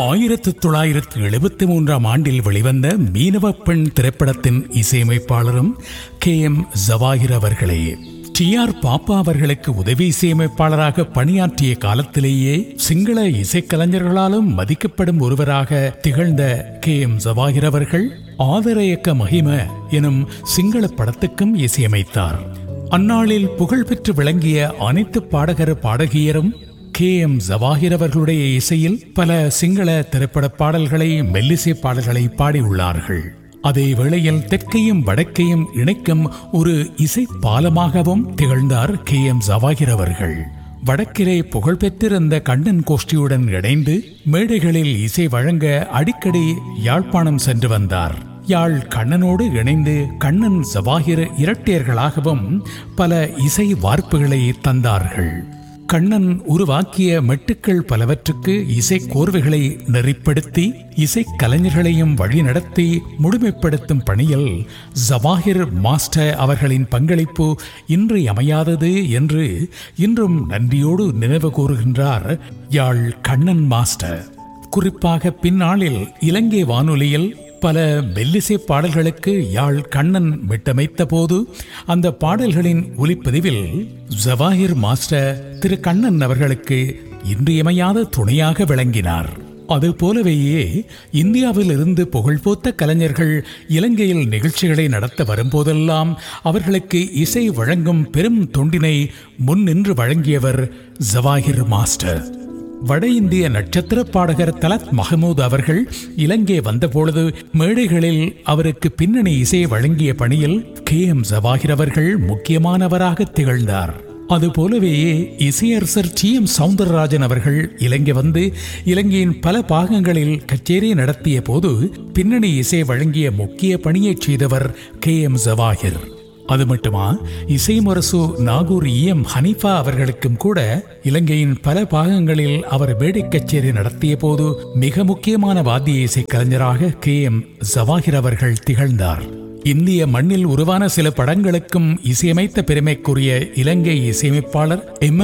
ஆயிரத்து தொள்ளாயிரத்து எழுபத்தி மூன்றாம் ஆண்டில் வெளிவந்த மீனவ பெண் திரைப்படத்தின் இசையமைப்பாளரும் கே எம் ஜவாஹிர் அவர்களே டி ஆர் பாப்பா அவர்களுக்கு உதவி இசையமைப்பாளராக பணியாற்றிய காலத்திலேயே சிங்கள இசைக்கலைஞர்களாலும் மதிக்கப்படும் ஒருவராக திகழ்ந்த கே எம் ஜவாஹிர் அவர்கள் ஆதரயக்க மகிம எனும் சிங்கள படத்துக்கும் இசையமைத்தார் அந்நாளில் புகழ்பெற்று விளங்கிய அனைத்து பாடகர் பாடகியரும் கே எம் ஜவாஹிர் அவர்களுடைய இசையில் பல சிங்கள திரைப்பட பாடல்களை மெல்லிசை பாடல்களை பாடியுள்ளார்கள் அதே வேளையில் தெற்கையும் வடக்கையும் இணைக்கும் ஒரு இசை பாலமாகவும் திகழ்ந்தார் கே எம் ஜவாஹிர் அவர்கள் வடக்கிலே புகழ்பெற்றிருந்த கண்ணன் கோஷ்டியுடன் இணைந்து மேடைகளில் இசை வழங்க அடிக்கடி யாழ்ப்பாணம் சென்று வந்தார் யாழ் கண்ணனோடு இணைந்து கண்ணன் ஜவாஹிர் இரட்டையர்களாகவும் பல இசை வார்ப்புகளை தந்தார்கள் கண்ணன் உருவாக்கிய மெட்டுக்கள் பலவற்றுக்கு இசை கோர்வைகளை நெறிப்படுத்தி இசை கலைஞர்களையும் வழிநடத்தி முழுமைப்படுத்தும் பணியில் ஜவாஹிர் மாஸ்டர் அவர்களின் பங்களிப்பு இன்றியமையாதது என்று இன்றும் நன்றியோடு நினைவு கூறுகின்றார் யாழ் கண்ணன் மாஸ்டர் குறிப்பாக பின்னாளில் இலங்கை வானொலியில் பல மெல்லிசை பாடல்களுக்கு யாழ் கண்ணன் விட்டமைத்த போது அந்த பாடல்களின் ஒலிப்பதிவில் ஜவாஹிர் மாஸ்டர் திரு கண்ணன் அவர்களுக்கு இன்றியமையாத துணையாக விளங்கினார் அது போலவேயே இந்தியாவில் இருந்து புகழ்போத்த கலைஞர்கள் இலங்கையில் நிகழ்ச்சிகளை நடத்த வரும்போதெல்லாம் அவர்களுக்கு இசை வழங்கும் பெரும் தொண்டினை முன்னின்று வழங்கியவர் ஜவாஹிர் மாஸ்டர் வட இந்திய நட்சத்திர பாடகர் தலத் மஹமூத் அவர்கள் இலங்கை வந்தபொழுது மேடைகளில் அவருக்கு பின்னணி இசை வழங்கிய பணியில் கே எம் ஜவாஹிர் அவர்கள் முக்கியமானவராக திகழ்ந்தார் அதுபோலவே இசையரசர் டி எம் சவுந்தரராஜன் அவர்கள் இலங்கை வந்து இலங்கையின் பல பாகங்களில் கச்சேரி நடத்திய போது பின்னணி இசை வழங்கிய முக்கிய பணியைச் செய்தவர் கே எம் ஜவாஹிர் அது மட்டுமா இசை முரசு நாகூர் இ எம் ஹனீஃபா அவர்களுக்கும் கூட இலங்கையின் பல பாகங்களில் அவர் மேடை கச்சேரி நடத்திய போது மிக முக்கியமான வாத்திய இசை கலைஞராக கே எம் ஜவாஹிர் அவர்கள் திகழ்ந்தார் இந்திய மண்ணில் உருவான சில படங்களுக்கும் இசையமைத்த பெருமைக்குரிய இலங்கை இசையமைப்பாளர் எம்